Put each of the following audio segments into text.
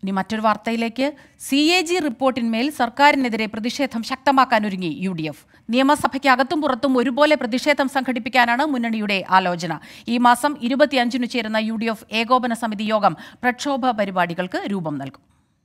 ഇനി മറ്റൊരു വാർത്തയിലേക്ക് സി എ ജി റിപ്പോർട്ടിന്മേൽ സർക്കാരിനെതിരെ പ്രതിഷേധം ശക്തമാക്കാനൊരുങ്ങി യു ഡി എഫ് നിയമസഭയ്ക്ക് അകത്തും പുറത്തും ഒരുപോലെ പ്രതിഷേധം സംഘടിപ്പിക്കാനാണ് മുന്നണിയുടെ ആലോചന ഈ മാസം ഇരുപത്തിയഞ്ചിന് ചേരുന്ന യു ഡി എഫ് ഏകോപന സമിതി യോഗം പ്രക്ഷോഭ പരിപാടികൾക്ക് രൂപം നൽകും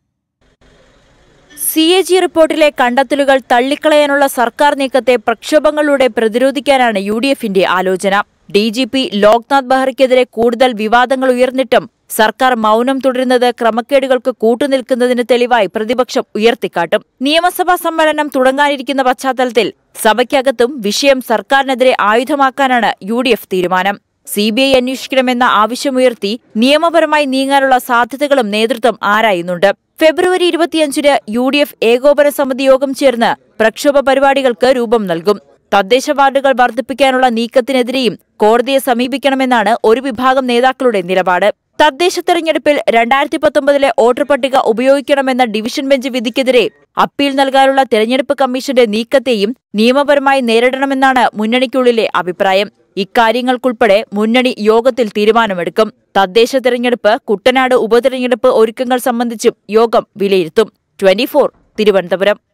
സി എ ജി റിപ്പോർട്ടിലെ കണ്ടെത്തലുകൾ തള്ളിക്കളയാനുള്ള സർക്കാർ നീക്കത്തെ പ്രക്ഷോഭങ്ങളിലൂടെ പ്രതിരോധിക്കാനാണ് യു ഡി എഫിന്റെ ആലോചന ഡി ജി പി ലോക്നാഥ് ബെഹ്റയ്ക്കെതിരെ കൂടുതൽ വിവാദങ്ങൾ ഉയർന്നിട്ടും സർക്കാർ മൗനം തുടരുന്നത് ക്രമക്കേടുകൾക്ക് കൂട്ടുനിൽക്കുന്നതിന് തെളിവായി പ്രതിപക്ഷം ഉയർത്തിക്കാട്ടും നിയമസഭാ സമ്മേളനം തുടങ്ങാനിരിക്കുന്ന പശ്ചാത്തലത്തിൽ സഭയ്ക്കകത്തും വിഷയം സർക്കാരിനെതിരെ ആയുധമാക്കാനാണ് യു ഡി എഫ് തീരുമാനം സി ബി ഐ അന്വേഷിക്കണമെന്ന ആവശ്യമുയർത്തി നിയമപരമായി നീങ്ങാനുള്ള സാധ്യതകളും നേതൃത്വം ആരായുന്നുണ്ട് ഫെബ്രുവരി ഇരുപത്തിയഞ്ചിന് യു ഡി എഫ് ഏകോപന സമിതി യോഗം ചേർന്ന് പ്രക്ഷോഭ പരിപാടികൾക്ക് രൂപം നൽകും തദ്ദേശ വാർഡുകൾ വർദ്ധിപ്പിക്കാനുള്ള നീക്കത്തിനെതിരെയും കോടതിയെ സമീപിക്കണമെന്നാണ് ഒരു വിഭാഗം നേതാക്കളുടെ നിലപാട് തദ്ദേശ തെരഞ്ഞെടുപ്പിൽ രണ്ടായിരത്തി പത്തൊമ്പതിലെ വോട്ടർ പട്ടിക ഉപയോഗിക്കണമെന്ന ഡിവിഷൻ ബെഞ്ച് വിധിക്കെതിരെ അപ്പീൽ നൽകാനുള്ള തെരഞ്ഞെടുപ്പ് കമ്മീഷന്റെ നീക്കത്തെയും നിയമപരമായി നേരിടണമെന്നാണ് മുന്നണിക്കുള്ളിലെ അഭിപ്രായം ഇക്കാര്യങ്ങൾക്കുൾപ്പെടെ മുന്നണി യോഗത്തിൽ തീരുമാനമെടുക്കും തദ്ദേശ തെരഞ്ഞെടുപ്പ് കുട്ടനാട് ഉപതെരഞ്ഞെടുപ്പ് ഒരുക്കങ്ങൾ സംബന്ധിച്ചും യോഗം വിലയിരുത്തും ട്വന്റി തിരുവനന്തപുരം